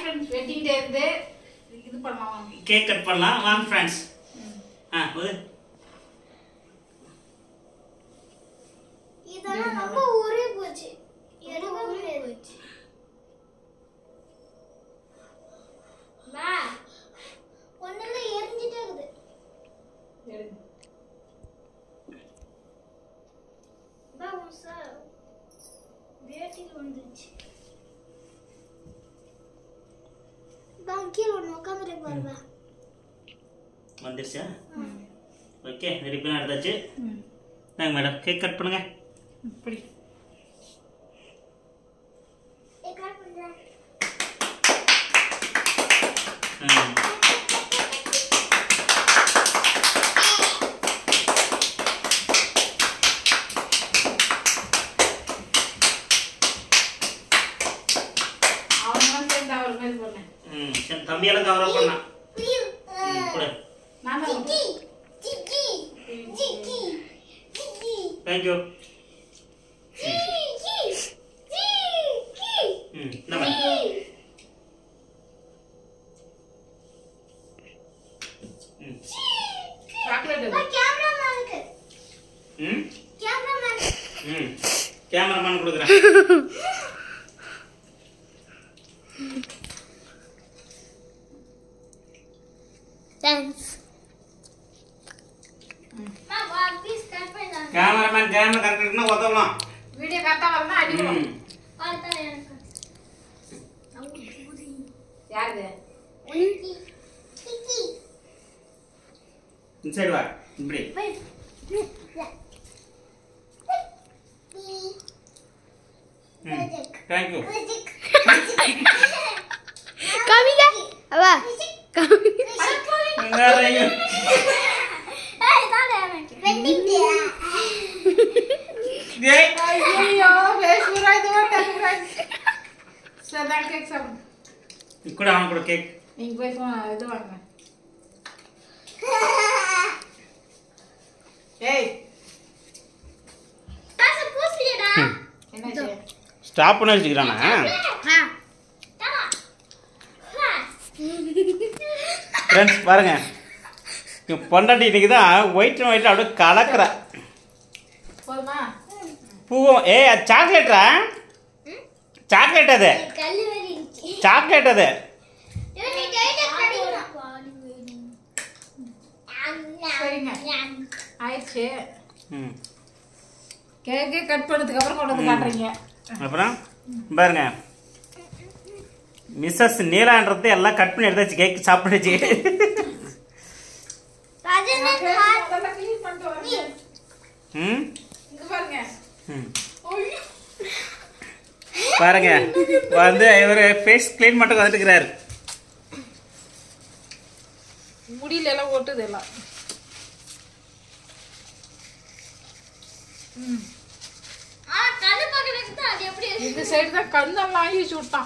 Friends wedding day இருந்து இது பண்ணலாம் வாங்க கேக் கட் பண்ணலாம் வாங்க ஃப்ரெண்ட்ஸ் ஆ போது இதெல்லாம் ரொம்ப ஊறி போச்சு எடுக்க முடியாது பா ஒண்ணுல எரிஞ்சிட்டே இருக்குது எடுங்க. பா உன் சார் வேட்டிக்கு வந்துருச்சு பா கீழே ஒன்று உட்காந்துருக்கு பாருப்பா வந்துருச்சா ஓகே ரிப்பன் எடுத்தாச்சு ம். நாங்க மேடம் கேக் கட் பண்ணுங்க இப்படி ஏ கால் பண்ணுறேன் ம். அவங்களாம் சேர்ந்து அவர் மாதிரி பண்ணேன் ம் சரி தம்பியெல்லாம் கவர் பண்ணலாம் ம் கொடு நான் தான் ஜிக்கி ஜிக்கி ஜிக்கி ஜிக்கி தேங்க்யூ ஜிக்கி ஜிக்கி ம் இந்த மாதிரி ம் சாக்லேட் பா கேமராமேனுக்கு ம் கேமராமேன் ம் கேமராமேன் கொடுக்குறேன் தேங்க்ஸ் மா வா ப்ளீஸ் கட் பண்ணலாம் கேமராமேன் கேமரா கரெக்டாக உதவலாம் வீடியோ கரெக்டா வரணும் அடிக்கணும் ம் பார்த்தா எனக்கு யாருது ஜிக்கி ஜிக்கி இந்த சைடு வா இப்படி Wait. ம் தேங்க்யூ கவிதா அவா வேறையும் ஏய் ஐயோ பேசுறா இது மாட்டாங்க ஃப்ரெண்ட்ஸ் சரி தான் கேக் சாப்பிடு கூட அவன் கூட கேக் நீங்க போய் phone இது வாங்க ஏய் என்னாச்சு ஸ்டாப் பண்ணி வச்சுக்கிறானா ஃப்ரெண்ட்ஸ் பாருங்க இவன் பொண்டாட்டி இன்னைக்கு தான் ஒயிட் அண்ட் ஒயிட் அப்படியே கலக்குறா போதுமா பூவும் ஏய் அது சாக்லேட்டா சாக்லேட் அது சாக்லேட் அது சரிங்க ஆயிடுச்சு ம் கேக்கே கட் பண்ணதுக்கு அப்புறம் கொண்டு வந்து காட்டுறீங்க அப்புறம் பாருங்க மிஸ்ஸஸ் நீலான்றது எல்லாம் கட் பண்ணி எடுத்தாச்சு கேக் சாப்பிடுச்சு அதெல்லாம் clean பண்ணிட்டு வரேங்க. ம் இங்க பாருங்க ம் ஐயோ. பாருங்க வந்து இவர் ஃபேஸ் க்ளீன் மட்டும் வந்துட்டுக்கிறாரு முடியல எல்லாம் ஒட்டுது எல்லாம் ம். இந்த சைடு தான் கண்ணெல்லாம் ஈச்சு விட்டான்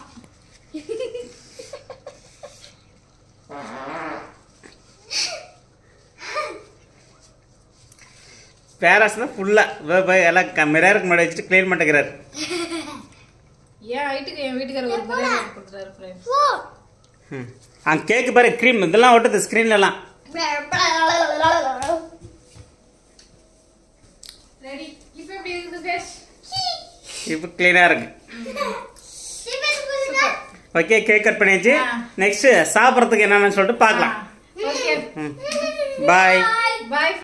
பேராஸ் தான் ஃபுல்லாக எல்லாம் மிரருக்கு முன்னாடி வச்சுட்டு க்ளீன் பண்ணிட்டுக்கிறாரு ஏன் ஹைட்டுக்கு என் வீட்டுக்காரர் ஒரு முறை கொடுத்துட்டாரு ஃப்ரெண்ட்ஸ் ம் ஆ கேக்கு பாரு க்ரீம் இதெல்லாம் ஒட்டுது ஸ்க்ரீன்லலாம் ரெடி இப்போ எப்படி இருக்குது ஃபேஸ் இப்போ க்ளீனாக இருக்கு ஓகே கேக் கட் பண்ணியாச்சு ஆ. நெக்ஸ்ட் சாப்பிட்றதுக்கு என்னன்னு சொல்லிட்டு பார்க்கலாம் ஓகே ம் பாய் பாய்